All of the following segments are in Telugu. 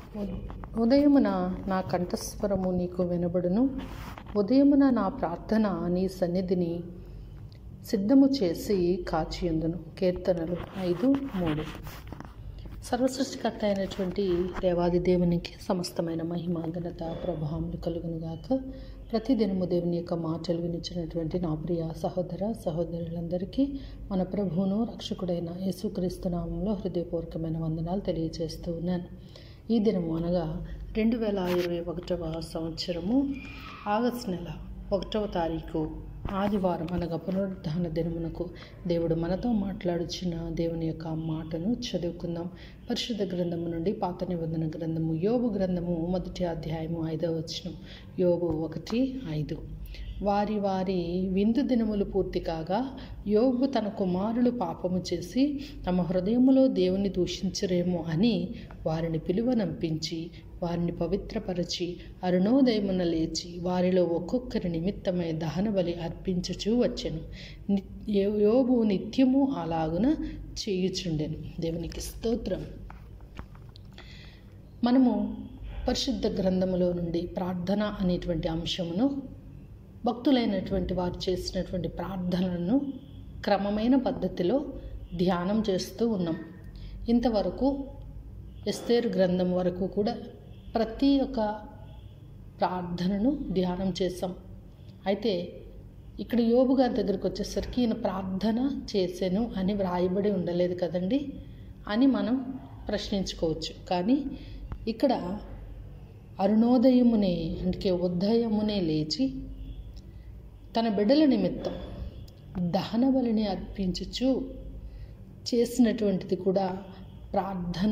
ఉదయమున నా కంఠస్వరము నీకు వినబడును ఉదయమున నా ప్రార్థన నీ సన్నిధిని సిద్ధము చేసి కాచియుందును కీర్తనలు ఐదు మూడు సర్వసృష్టికర్త అయినటువంటి దేవాది దేవునికి సమస్తమైన మహిమ ఘనత ప్రభావములు కలుగునుగాక ప్రతిదినము దేవుని యొక్క మాటలు వినిచ్చినటువంటి నా ప్రియ సహోదర సహోదరులందరికీ మన ప్రభువును రక్షకుడైన యేసుక్రీస్తు నామంలో హృదయపూర్వకమైన వందనాలు తెలియజేస్తూ ఉన్నాను ఈ దినము అనగా రెండు వేల ఇరవై ఒకటవ సంవత్సరము ఆగస్టు నెల ఒకటవ తారీఖు ఆదివారం అనగా పునరుద్ధాన దినమునకు దేవుడు మనతో మాట్లాడుచున్న దేవుని యొక్క మాటను చదువుకుందాం పరిశుద్ధ గ్రంథము నుండి పాత నిబంధన గ్రంథము యోబు గ్రంథము మొదటి అధ్యాయము ఐదవ వచనం యోబు ఒకటి ఐదు వారి వారి విందు దినములు పూర్తి కాగా యోగు తన కుమారులు పాపము చేసి తమ హృదయములో దేవుని దూషించరేమో అని వారిని పిలువనంపించి వారిని పవిత్రపరచి అరుణోదయమున లేచి వారిలో ఒక్కొక్కరి నిమిత్తమై దహన బలి అర్పించుచూ వచ్చెను ని- యో- యోబు నిత్యము అలాగున చేయుచుండెను దేవునికి స్తోత్రం మనము పరిశుద్ధ గ్రంథములో నుండి ప్రార్థన అనేటువంటి అంశమును భక్తులైనటువంటి వారు చేసినటువంటి ప్రార్థనలను క్రమమైన పద్ధతిలో ధ్యానం చేస్తూ ఉన్నాం ఇంతవరకు ఎస్తేరు గ్రంథం వరకు కూడా ప్రతి ఒక్క ప్రార్థనను ధ్యానం చేసాం అయితే ఇక్కడ యోబు గారి దగ్గరికి వచ్చేసరికి ఈయన ప్రార్థన చేశాను అని వ్రాయబడి ఉండలేదు కదండి అని మనం ప్రశ్నించుకోవచ్చు కానీ ఇక్కడ అరుణోదయమునే అంటే ఉదయమునే లేచి తన బిడ్డల నిమిత్తం దహన బలిని అర్పించుచు చేసినటువంటిది కూడా ప్రార్థన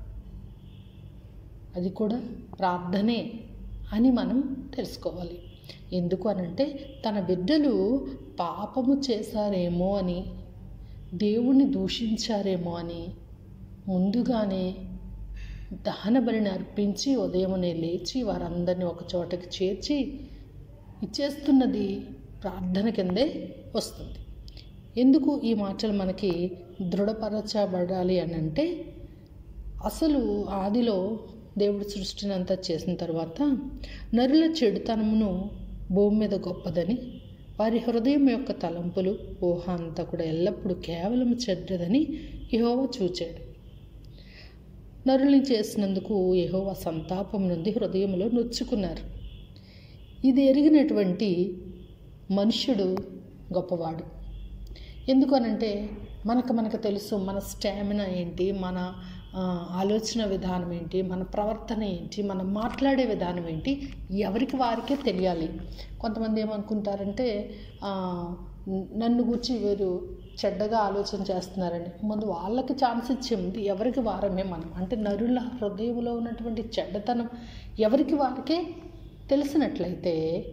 అది కూడా ప్రార్థనే అని మనం తెలుసుకోవాలి ఎందుకు అనంటే తన బిడ్డలు పాపము చేశారేమో అని దేవుణ్ణి దూషించారేమో అని ముందుగానే దహన బలిని అర్పించి ఉదయమునే లేచి వారందరినీ ఒక చోటకి చేర్చి ఇచ్చేస్తున్నది ప్రార్థన కిందే వస్తుంది ఎందుకు ఈ మాటలు మనకి దృఢపరచబడాలి అని అంటే అసలు ఆదిలో దేవుడు సృష్టిని అంతా చేసిన తర్వాత నరుల చెడుతనమును భూమి మీద గొప్పదని వారి హృదయం యొక్క తలంపులు ఊహ అంతా కూడా ఎల్లప్పుడూ కేవలం చెడ్డదని యెహోవా చూచాడు నరుల్ని చేసినందుకు యెహోవా సంతాపం నుండి హృదయంలో నొచ్చుకున్నారు ఇది ఎరిగినటువంటి మనుష్యుడు గొప్పవాడు ఎందుకు అనంటే మనకు మనకు తెలుసు మన స్టామినా ఏంటి మన ఆ, ఆలోచన విధానం ఏంటి మన ప్రవర్తన ఏంటి మనం మాట్లాడే విధానం ఏంటి ఎవరికి వారికే తెలియాలి కొంతమంది ఏమనుకుంటారంటే ఆ, నన్ను గురించి వీరు చెడ్డగా ఆలోచన చేస్తున్నారని ముందు వాళ్ళకి ఛాన్స్ ఇచ్చేది ఎవరికి వారమే మనం అంటే నరుల హృదయంలో ఉన్నటువంటి చెడ్డతనం ఎవరికి వారికే తెలిసినట్లయితే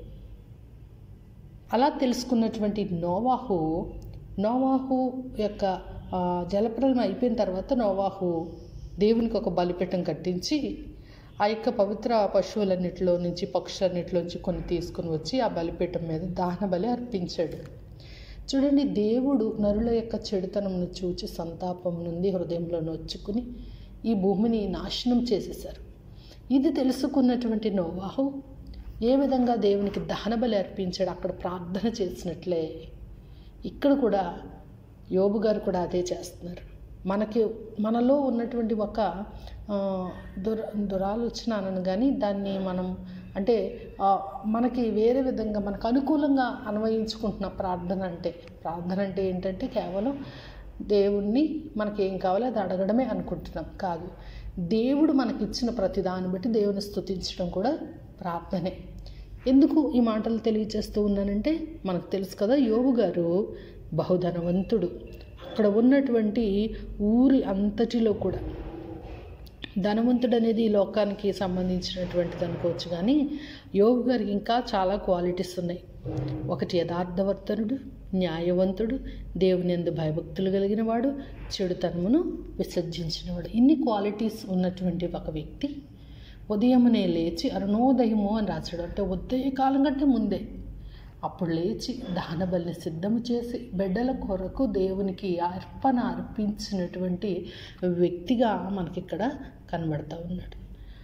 అలా తెలుసుకున్నటువంటి నోవాహు నోవాహు యొక్క ఆ, జలప్రలయం అయిపోయిన తర్వాత నోవాహు దేవునికి ఒక బలిపీఠం కట్టించి ఆ యొక్క పవిత్ర పశువులన్నిటిలో నుంచి పక్షులన్నిటిలో నుంచి కొన్ని తీసుకుని వచ్చి ఆ బలిపీఠం మీద దాన బలి అర్పించాడు చూడండి దేవుడు నరుల యొక్క చెడుతనంను చూచి సంతాపం నుండి హృదయంలో నొచ్చుకుని ఈ భూమిని నాశనం చేసేశారు ఇది తెలుసుకున్నటువంటి నోవాహు ఏ విధంగా దేవునికి దహన బలి అర్పించాడు అక్కడ ప్రార్థన చేసినట్లే ఇక్కడ కూడా యోబు గారు కూడా అదే చేస్తున్నారు మనకి మనలో ఉన్నటువంటి ఒక ఆ, దుర దురాలోచన అనను కానీ దాన్ని మనం అంటే ఆ, మనకి వేరే విధంగా మనకు అనుకూలంగా అన్వయించుకుంటున్న ప్రార్థన అంటే ప్రార్థన అంటే ఏంటంటే కేవలం దేవుణ్ణి మనకి ఏం కావాలో అది అడగడమే అనుకుంటున్నాం కాదు దేవుడు మనకిచ్చిన ప్రతి దాన్ని బట్టి దేవుని స్తుతించడం కూడా ప్రార్థనే ఎందుకు ఈ మాటలు తెలియజేస్తూ ఉన్నానంటే మనకు తెలుసు కదా యోగు గారు బహుధనవంతుడు అక్కడ ఉన్నటువంటి ఊరి అంతటిలో కూడా ధనవంతుడు అనేది ఈ లోకానికి సంబంధించినటువంటిది అనుకోవచ్చు కానీ యోగు గారికి ఇంకా చాలా క్వాలిటీస్ ఉన్నాయి ఒకటి యథార్థవర్తనుడు న్యాయవంతుడు దేవుని ఎందు భయభక్తులు కలిగిన వాడు చెడుతనమును విసర్జించినవాడు ఇన్ని క్వాలిటీస్ ఉన్నటువంటి ఒక వ్యక్తి ఉదయమునే లేచి అరుణోదయము అని రాశాడు అంటే ఉదయకాలం కంటే ముందే అప్పుడు లేచి దహన బలిని సిద్ధము చేసి బిడ్డల కొరకు దేవునికి అర్పణ అర్పించినటువంటి వ్యక్తిగా మనకి ఇక్కడ కనబడతా ఉన్నాడు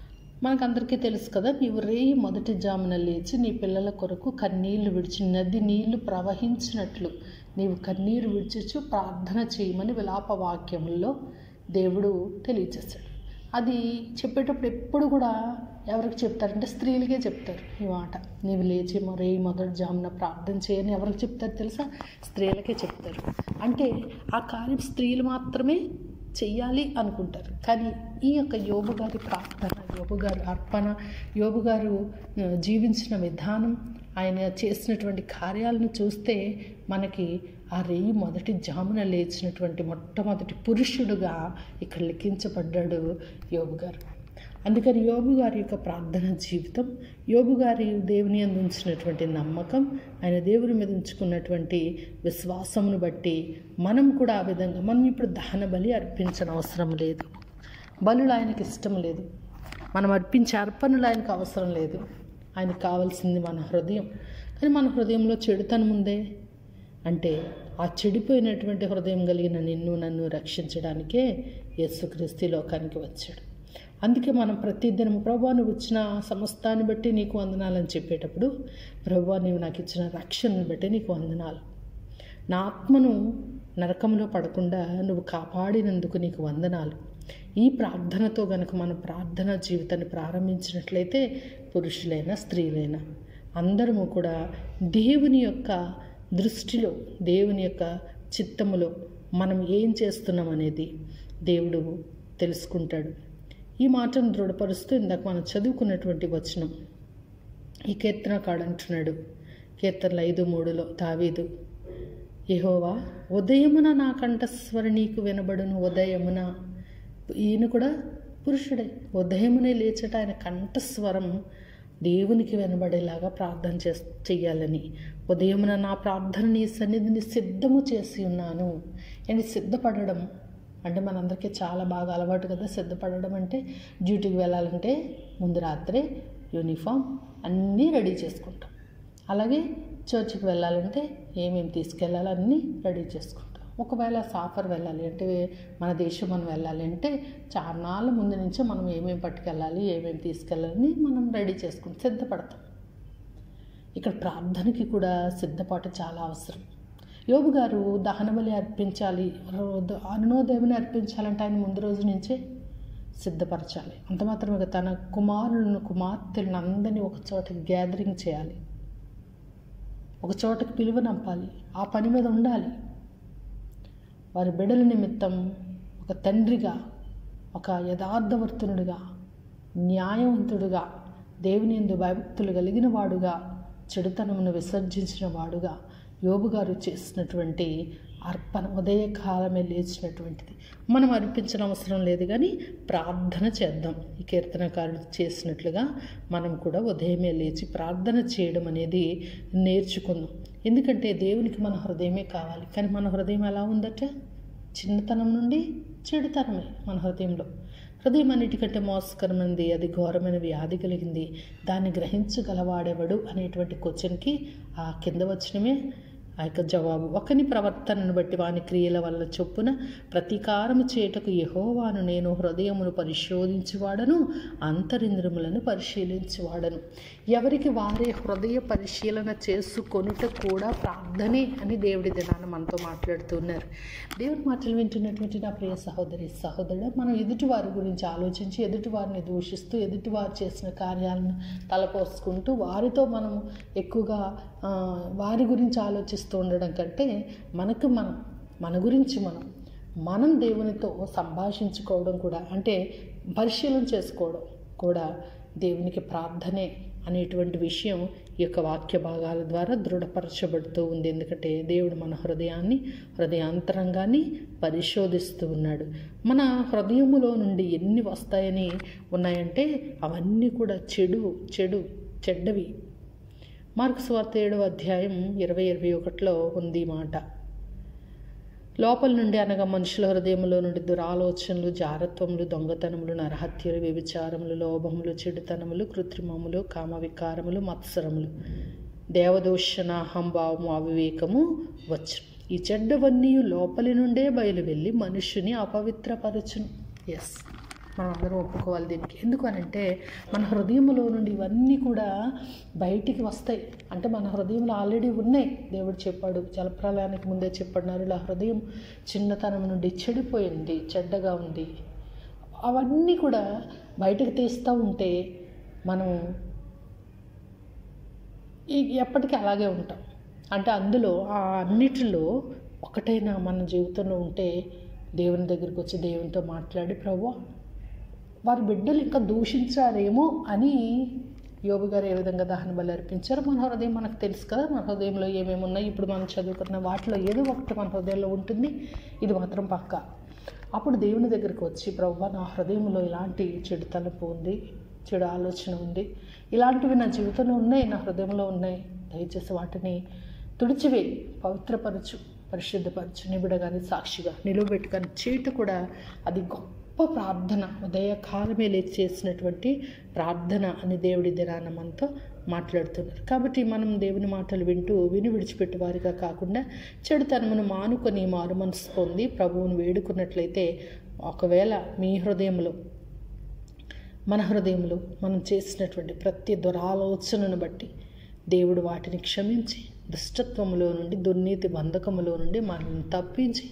మనకందరికీ తెలుసు కదా నీవు రేయి మొదటి జామున లేచి నీ పిల్లల కొరకు కన్నీళ్లు విడిచి నది నీళ్లు ప్రవహించినట్లు నీవు కన్నీరు విడిచచ్చు ప్రార్థన చేయమని విలాప వాక్యముల్లో దేవుడు తెలియచేశాడు అది చెప్పేటప్పుడు ఎప్పుడు కూడా ఎవరికి చెప్తారంటే స్త్రీలకే చెప్తారు ఈ మాట నీవు లేచి మరే మొదటి జామున ప్రార్థన చేయని ఎవరికి చెప్తారు తెలుసా స్త్రీలకే చెప్తారు అంటే ఆ కార్యం స్త్రీలు మాత్రమే చెయ్యాలి అనుకుంటారు కానీ ఈ యొక్క యోబు గారి ప్రార్థన యోబు గారి అర్పణ యోబు గారు ఆ, జీవించిన విధానం ఆయన చేసినటువంటి కార్యాలను చూస్తే మనకి ఆ రేయి మొదటి జామున లేచినటువంటి మొట్టమొదటి పురుషుడుగా ఇక్కడ లిఖించబడ్డాడు యోబు గారు అందుకని యోబు గారి యొక్క ప్రార్థన జీవితం యోబు గారి దేవుని అందు ఉంచినటువంటి నమ్మకం ఆయన దేవుని మీద ఉంచుకున్నటువంటి విశ్వాసమును బట్టి మనం కూడా ఆ విధంగా మనం ఇప్పుడు దహన బలి అర్పించనవసరం లేదు బలులు ఆయనకి ఇష్టం లేదు మనం అర్పించే అర్పణలు ఆయనకు అవసరం లేదు ఆయనకు కావాల్సింది మన హృదయం కానీ మన హృదయంలో చెడుతనం ఉందే అంటే ఆ చెడిపోయినటువంటి హృదయం కలిగిన నిన్ను నన్ను రక్షించడానికే యేసుక్రీస్తు ఈ లోకానికి వచ్చాడు అందుకే మనం ప్రతిదినం ప్రభా నువ్వు ఇచ్చిన సమస్తాన్ని బట్టి నీకు వందనాలని చెప్పేటప్పుడు ప్రభా నీవు నాకు ఇచ్చిన రక్షణను బట్టి నీకు వందనాలు నా ఆత్మను నరకంలో పడకుండా నువ్వు కాపాడినందుకు నీకు వందనాలు ఈ ప్రార్థనతో గనుక మన ప్రార్థన జీవితాన్ని ప్రారంభించినట్లయితే పురుషులైనా స్త్రీలైనా అందరము కూడా దేవుని యొక్క దృష్టిలో దేవుని యొక్క చిత్తములో మనం ఏం చేస్తున్నాం అనేది దేవుడు తెలుసుకుంటాడు ఈ మాటను దృఢపరుస్తూ ఇందాక మనం చదువుకున్నటువంటి వచనం ఈ కీర్తనకాడు అంటున్నాడు కీర్తనలు ఐదు మూడులో దావీదు యెహోవా ఉదయమున నా కంఠస్వర నీకు వినబడును ఉదయమున ఈయన కూడా పురుషుడే ఉదయమునే లేచట ఆయన కంఠస్వరం దేవునికి వినబడేలాగా ప్రార్థన చే చెయ్యాలని ఉదయమున నా ప్రార్థన నీ సన్నిధిని సిద్ధము చేసి ఉన్నాను అండ్ సిద్ధపడడం అంటే మనందరికీ చాలా బాగా అలవాటు కదా సిద్ధపడడం అంటే డ్యూటీకి వెళ్ళాలంటే ముందు రాత్రే యూనిఫామ్ అన్నీ రెడీ చేసుకుంటాం అలాగే చర్చికి వెళ్ళాలంటే ఏమేమి తీసుకెళ్ళాలో అన్నీ రెడీ చేసుకుంటాం ఒకవేళ సాఫర్ వెళ్ళాలి అంటే మన దేశం మనం వెళ్ళాలి అంటే చాలాళ్ళ ముందు నుంచే మనం ఏమేమి పట్టుకెళ్ళాలి ఏమేమి తీసుకెళ్ళాలని మనం రెడీ చేసుకుంటాం సిద్ధపడతాం ఇక్కడ ప్రార్థనకి కూడా సిద్ధపాటు చాలా అవసరం యోబు గారు దహనబలి అర్పించాలి రో- అరుణోదయమని అర్పించాలంటే ఆయన ముందు రోజు నుంచే సిద్ధపరచాలి అంత మాత్రమే తన కుమారులను కుమార్తెలను అందరినీ ఒక చోట గ్యాదరింగ్ చేయాలి ఒక చోటకి పిలువనంపాలి ఆ పని మీద ఉండాలి వారి బిడల నిమిత్తం ఒక తండ్రిగా ఒక యథార్థవర్తనుడిగా న్యాయవంతుడుగా దేవుని ఎందు భయభక్తులు కలిగిన వాడుగా చెడుతనమును విసర్జించిన వాడుగా యోబు గారు చేసినటువంటి అర్పణ ఉదయకాలమే లేచినటువంటిది మనం అర్పించిన అవసరం లేదు కానీ ప్రార్థన చేద్దాం ఈ కీర్తనకారుడు చేసినట్లుగా మనం కూడా ఉదయమే లేచి ప్రార్థన చేయడం అనేది నేర్చుకుందాం ఎందుకంటే దేవునికి మన హృదయమే కావాలి కానీ మన హృదయం ఎలా ఉందట చిన్నతనం నుండి చెడుతనమే మన హృదయంలో హృదయం అన్నిటికంటే మోసకరమైనది అది ఘోరమైన వ్యాధి కలిగింది దాన్ని గ్రహించగలవాడెవడు అనేటువంటి క్వశ్చన్కి ఆ కింద వచ్చినమే ఆ యొక్క జవాబు ఒకని ప్రవర్తనను బట్టి వాని క్రియల వల్ల చొప్పున ప్రతీకారము చేయుటకు యహోవాను నేను హృదయమును పరిశోధించువాడను అంతరింద్రములను పరిశీలించువాడను ఎవరికి వారే హృదయ పరిశీలన చేసుకొనుట కూడా ప్రార్థనే అని దేవుడి దినాన్ని మనతో మాట్లాడుతున్నారు దేవుడి మాటలు వింటున్నటువంటి నా ప్రియ సహోదరి సహోదరుడు మనం ఎదుటి వారి గురించి ఆలోచించి ఎదుటి వారిని దూషిస్తూ ఎదుటి వారు చేసిన కార్యాలను తలపోసుకుంటూ వారితో మనం ఎక్కువగా ఆ, వారి గురించి ఆలోచిస్తూ ఉండడం కంటే మనకు మనం మన గురించి మనం మనం దేవునితో సంభాషించుకోవడం కూడా అంటే పరిశీలన చేసుకోవడం కూడా దేవునికి ప్రార్థనే అనేటువంటి విషయం ఈ యొక్క వాక్య భాగాల ద్వారా దృఢపరచబడుతూ ఉంది ఎందుకంటే దేవుడు మన హృదయాన్ని హృదయాంతరంగాన్ని పరిశోధిస్తూ ఉన్నాడు మన హృదయములో నుండి ఎన్ని వస్తాయని ఉన్నాయంటే అవన్నీ కూడా చెడు చెడు చెడ్డవి మార్క్స్ వార్త ఏడవ అధ్యాయం ఇరవై ఇరవై ఒకటిలో ఉంది ఈ మాట లోపల నుండి అనగా మనుషుల హృదయంలో నుండి దురాలోచనలు జారత్వములు దొంగతనములు నరహత్యలు వ్యభిచారములు లోభములు చెడుతనములు కృత్రిమములు కామ వికారములు మత్సరములు దేవదూషణ అహంభావము అవివేకము వచ్చు ఈ చెడ్డవన్నీ లోపలి నుండే బయలు వెళ్ళి మనుషుని అపవిత్రపరచును ఎస్ మనం అందరం ఒప్పుకోవాలి దీనికి ఎందుకు అని అంటే మన హృదయంలో నుండి ఇవన్నీ కూడా బయటికి వస్తాయి అంటే మన హృదయంలో ఆల్రెడీ ఉన్నాయి దేవుడు చెప్పాడు జలప్రలయానికి ముందే చెప్పన్నారు ఇలా హృదయం చిన్నతనం నుండి చెడిపోయింది చెడ్డగా ఉంది అవన్నీ కూడా బయటకు తీస్తూ ఉంటే మనం ఈ ఎప్పటికీ అలాగే ఉంటాం అంటే అందులో ఆ అన్నిటిలో ఒకటైనా మన జీవితంలో ఉంటే దేవుని దగ్గరికి వచ్చి దేవునితో మాట్లాడి ప్రభు వారి బిడ్డలు ఇంకా దూషించారేమో అని యోబు గారు ఏ విధంగా దహన బలి అర్పించారు మన హృదయం మనకు తెలుసు కదా మన హృదయంలో ఏమేమి ఉన్నాయి ఇప్పుడు మనం చదువుకున్న వాటిలో ఏదో ఒకటి మన హృదయంలో ఉంటుంది ఇది మాత్రం పక్కా అప్పుడు దేవుని దగ్గరికి వచ్చి ప్రభు నా హృదయంలో ఇలాంటి చెడు తలుపు ఉంది చెడు ఆలోచన ఉంది ఇలాంటివి నా జీవితంలో ఉన్నాయి నా హృదయంలో ఉన్నాయి దయచేసి వాటిని తుడిచివే పవిత్రపరచు పరిశుద్ధపరచు నిబిడగాని సాక్షిగా నిలువబెట్టుకొని చేయట కూడా అది గొప్ప ప్రార్థన ఉదయకాలమే లేచి చేసినటువంటి ప్రార్థన అని దేవుడి దినాన మనతో మాట్లాడుతున్నారు కాబట్టి మనం దేవుని మాటలు వింటూ విని విడిచిపెట్టు వారిగా కాకుండా చెడుతనమును మానుకొని మారు మనసు పొంది ప్రభువును వేడుకున్నట్లయితే ఒకవేళ మీ హృదయంలో మన హృదయంలో మనం చేసినటువంటి ప్రతి దురాలోచనను బట్టి దేవుడు వాటిని క్షమించి దుష్టత్వములో నుండి దుర్నీతి బంధకములో నుండి మనల్ని తప్పించి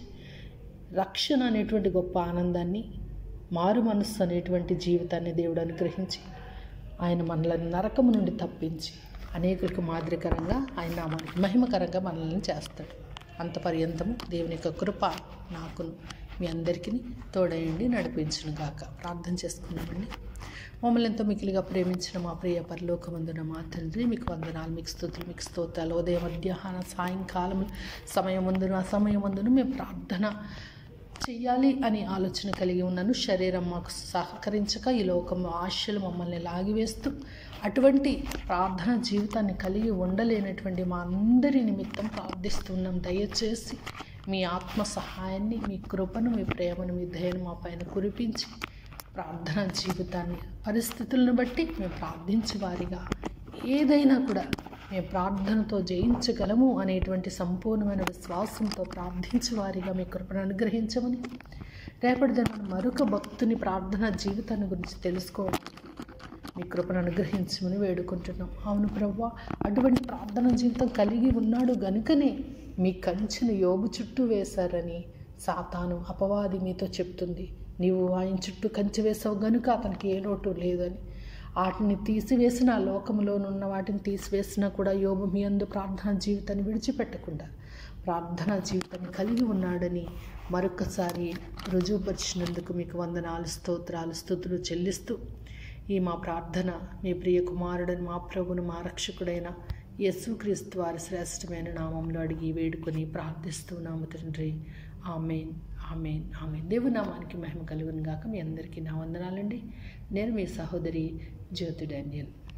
రక్షణ అనేటువంటి గొప్ప ఆనందాన్ని మారు మనస్సు అనేటువంటి జీవితాన్ని దేవుడు అనుగ్రహించి ఆయన మనల్ని నరకము నుండి తప్పించి అనేకులకు మాదిరికరంగా ఆయన నామానికి మహిమకరంగా మనల్ని చేస్తాడు అంత పర్యంతము దేవుని యొక్క కృప నాకును మీ అందరికీ తోడయండి నడిపించును గాక ప్రార్థన చేసుకున్నామండి మమ్మల్ని ఎంతో మికిలిగా ప్రేమించిన మా ప్రియ పరలోకమందున మా తండ్రి మీకు వందనాలు మీకు స్థుతులు మీకు స్తోత్రాలు ఉదయం మధ్యాహ్న సాయంకాలం సమయం ముందును అసమయం ముందును మేము ప్రార్థన చెయ్యాలి అని ఆలోచన కలిగి ఉన్నాను శరీరం మాకు సహకరించక ఈ లోకం ఆశలు మమ్మల్ని లాగివేస్తూ అటువంటి ప్రార్థన జీవితాన్ని కలిగి ఉండలేనటువంటి మా అందరి నిమిత్తం ప్రార్థిస్తున్నాం దయచేసి మీ ఆత్మ సహాయాన్ని మీ కృపను మీ ప్రేమను మీ దయను మా పైన కురిపించి ప్రార్థన జీవితాన్ని పరిస్థితులను బట్టి మేము ప్రార్థించే వారిగా ఏదైనా కూడా మేము ప్రార్థనతో జయించగలము అనేటువంటి సంపూర్ణమైన విశ్వాసంతో ప్రార్థించే వారిగా మీ కృపను అనుగ్రహించమని రేపటి దిన మరొక భక్తుని ప్రార్థన జీవితాన్ని గురించి తెలుసుకోవడం మీ కృపను అనుగ్రహించమని వేడుకుంటున్నాం అవును ప్రభు అటువంటి ప్రార్థన జీవితం కలిగి ఉన్నాడు గనుకనే మీ కంచెను యోగు చుట్టూ వేశారని సాతాను అపవాది మీతో చెప్తుంది నీవు ఆయన చుట్టూ కంచె వేసావు గనుక అతనికి ఏ లోటు లేదని వాటిని తీసివేసిన ఆ లోకంలోనున్న వాటిని తీసివేసినా కూడా యోబు మీ అందు ప్రార్థనా జీవితాన్ని విడిచిపెట్టకుండా ప్రార్థనా జీవితాన్ని కలిగి ఉన్నాడని మరొకసారి రుజువుపరిచినందుకు మీకు వందనాలు స్తోత్రాలు స్థుతులు చెల్లిస్తూ ఈ మా ప్రార్థన మీ ప్రియ కుమారుడని మా ప్రభును మా రక్షకుడైన యేసుక్రీస్తు వారి శ్రేష్టమైన నామంలో అడిగి వేడుకొని ప్రార్థిస్తున్నాము తండ్రి ఆమెన్ ఆమెన్ ఆమెన్ దేవుని నామానికి మహిమ కలుగును గాక మీ అందరికీ నా వందనాలండి నేను మీ సహోదరి జ్యోతి డానియల్